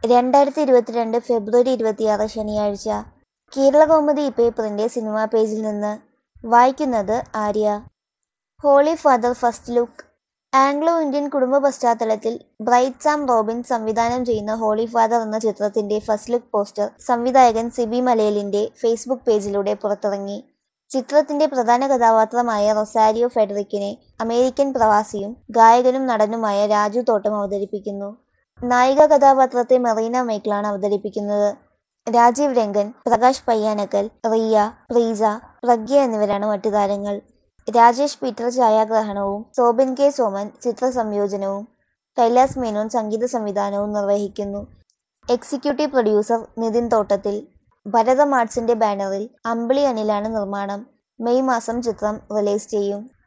രണ്ടായിരത്തി ഇരുപത്തിരണ്ട് ഫെബ്രുവരി ഇരുപത്തിയാറ് ശനിയാഴ്ച കേരളകൗമുദി പേപ്പറിന്റെ സിനിമാ പേജിൽ നിന്ന് വായിക്കുന്നത് Arya Holy Father first look Anglo Indian കുടുംബ പശ്ചാത്തലത്തിൽ ബ്രൈറ്റ് സാം റോബിൻ സംവിധാനം ചെയ്യുന്ന ഹോളി ഫാദർ എന്ന ചിത്രത്തിന്റെ ഫസ്റ്റ് ലുക്ക് പോസ്റ്റർ സംവിധായകൻ സിബി മലയലിന്റെ ഫേസ്ബുക്ക് പേജിലൂടെ പുറത്തിറങ്ങി ചിത്രത്തിന്റെ പ്രധാന കഥാപാത്രമായ റൊസാരിയോ ഫെഡറിക്കിനെ അമേരിക്കൻ പ്രവാസിയും ഗായകനും നടനുമായ രാജു തോട്ടം അവതരിപ്പിക്കുന്നു നായിക കഥാപാത്രത്തെ മെറീന മൈക്കിളാണ് അവതരിപ്പിക്കുന്നത് രാജീവ് രംഗൻ പ്രകാശ് പയ്യാനക്കൽ റിയ പ്രീസ പ്രഗ്യ എന്നിവരാണ് മറ്റു താരങ്ങൾ രാജേഷ് പീറ്റർ ഛായാഗ്രഹണവും സോബിൻ കെ സോമൻ ചിത്ര സംയോജനവും കൈലാസ് മേനോൻ സംഗീത സംവിധാനവും നിർവഹിക്കുന്നു എക്സിക്യൂട്ടീവ് പ്രൊഡ്യൂസർ നിതിൻ തോട്ടത്തിൽ ഭരതം ആർട്സിന്റെ ബാനറിൽ അമ്പിളി അനിലാണ് നിർമ്മാണം മെയ് മാസം ചിത്രം റിലീസ് ചെയ്യും